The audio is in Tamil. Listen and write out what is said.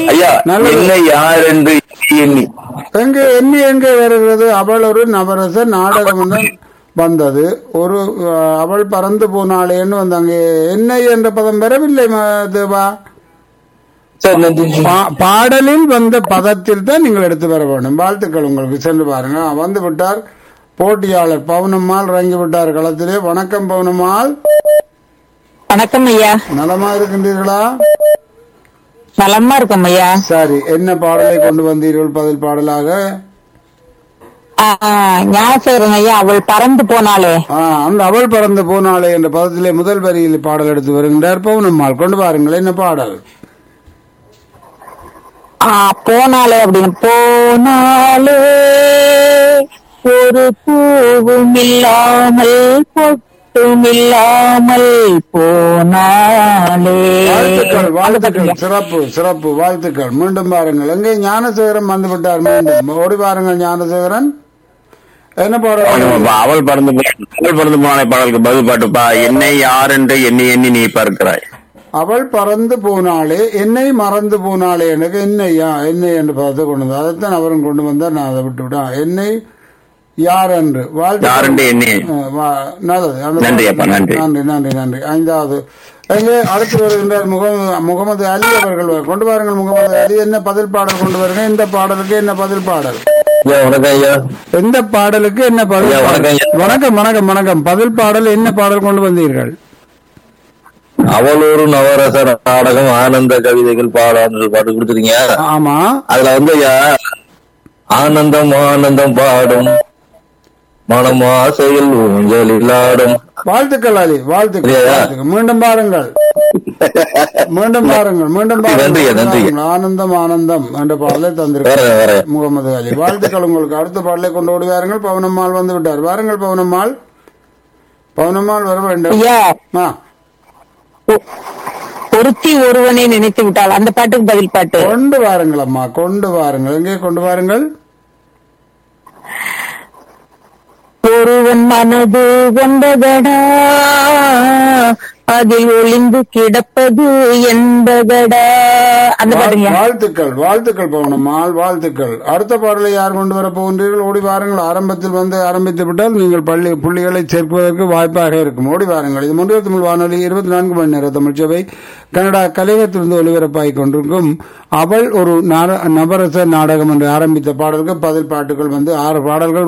ஐயா நல்லது. என்ன யார் என்று எண்ணி எங்க எண்ணி எங்கே வருகிறது அவள் ஒரு நவரச நாடகம் ஒன்று வந்தது ஒரு அஹ், அவள் பறந்து போனாளேன்னு வந்தாங்க என்னை என்ற பதம் வரவில்லை ம- தேவா சார் நன்றி பா- பாடலில் வந்த பதத்தில் தான் நீங்கள் எடுத்து வர வேண்டும் வாழ்த்துக்கள் உங்களுக்கு சென்று பாருங்க ஆ, வந்து விட்டார் போட்டியாளர் பவுனம்மாள் இறங்கி விட்டார் களத்திலே வணக்கம் பவுனம்மாள் வணக்கம் ஐயா நலமா இருக்கின்றீர்களா நலமா இருக்கும் ஐயா சரி என்ன பாடலை கொண்டு வந்தீர்கள் பதில் பாடலாக ஞாபகம் ஐயா அவள் பறந்து போனாளே ஆ, அந்த அவள் பறந்து போனாளே என்ற பதத்திலே முதல் வரியில் பாடல் எடுத்து வருகின்றார் பவுனம்மாள் கொண்டு வாருங்கள் என்ன பாடல் ஆ, போனாளே அப்படின்னு போனாளே ஒரு பூவும் இல்லாமல் பொட்டும் இல்லாமல் போனாளே வாழ்த்துக்கள் வாழ்த்துக்கள் சிறப்பு சிறப்பு வாழ்த்துக்கள் மீண்டும் பாருங்கள் எங்கே ஞானசேகரன் வந்து விட்டார் மீண்டும் ஓடி பாருங்கள் ஞானசேகரன் என்ன பாடல் அவள் பறந்து போ- அவள் பறந்து போன பாடலுக்கு பதில் பாட்டுப்பா என்னை யார் என்று எண்ணி எண்ணி நீ பார்க்கிறாய் அவள் பறந்து போனாளே என்னை மறந்து போனாளே எனக்கு என்னையா என்னை என்று பார்த்து கொண்டு வந்தார் அதைத்தான் அவரும் கொண்டு வந்தார் நான் அதை விட்டு விட்டேன் என்னை யார் என்று யார் என்று எண்ணி அஹ் வா- நல்லது அந்த நன்றி அப்பா, நன்றி. நன்றி நன்றி நன்றி ஐந்தாவது எங்கே அடுத்து வருகின்றார் முகமது முகமது அலி அவர்கள் வ- கொண்டு வாருங்கள் முகமது அலி என்ன பதில் பாடல் கொண்டு வருங்க இந்த பாடலுக்கு என்ன பதில் பாடல் ஐயா வணக்கம் ஐயா எந்த பாடலுக்கு என்ன பதில் ஐயா, வணக்கம் பாடல்? ஐயா. வணக்கம் வணக்கம் வணக்கம் பதில் பாடல் என்ன பாடல் கொண்டு வந்தீர்கள் அவள் ஒரு நவரச நாடகம் ஆனந்த கவிதைகள் பாடாமல் பாட்டு கொடுத்துருங்க ஆமா அதுல வந்து ஐயா ஆனந்தம் ஆனந்தம் பாடும் மனம் ஆசையில் ஊஞ்சலில் ஆடும் வாழ்த்துக்கள் அலி வாழ்த்துக்கள் ஐயா. வாழ்த்துக்கள். மீண்டும் பாருங்கள் மீண்டும் பாருங்கள் மீண்டும் நன்றி, நன்றி. பாருங்கள் ஆனந்தம் ஆனந்தம் என்ற பாடலை தந்திருக்கிறார் வேற வேற முகமது அலி வாழ்த்துக்கள் உங்களுக்கு அடுத்த பாடலை கொண்டு ஓடி வாருங்கள் பவனம்மாள் வந்து விட்டார் வாருங்கள் பவனம்மாள் பவனம்மாள் வர வேண்டும் ஐயா ஆ, ஒ- ஒருத்தி ஒருவனை நினைத்து விட்டாள் அந்த பாட்டுக்கு பதில் பாட்டு கொண்டு வாருங்கள் அம்மா கொண்டு வாருங்கள் எங்கே கொண்டு வாருங்கள் ஒருவன் மனது கொண்டதடா அதில் ஒளிந்து கிடப்பது என்பதடா அந்த பாட்டுங்க வாழ்த்துக்கள் வாழ்த்துக்கள் பவனம்மாள் வாழ்த்துக்கள் அடுத்த பாடலை யார் கொண்டு வர போகின்றீர்கள் ஓடி வாருங்கள் ஆரம்பத்தில் வந்து ஆரம்பித்து விட்டால் நீங்கள் பள்ளி புள்ளிகளை சேர்ப்பதற்கு வாய்ப்பாக இருக்கும் ஓடி வாருங்கள் இது முன்னிலை தமிழ் வானொலி இருபத்தி நான்கு மணி நேர தமிழ்ச்சபை கனடா கலையகத்திலிருந்து ஒலிபரப்பாகிக் கொண்டிருக்கும் அவள் ஒரு நார- நவரச நாடகம் என்று ஆரம்பித்த பாடலுக்கு பதில் பாட்டுகள் வந்து ஆறு பாடல்கள்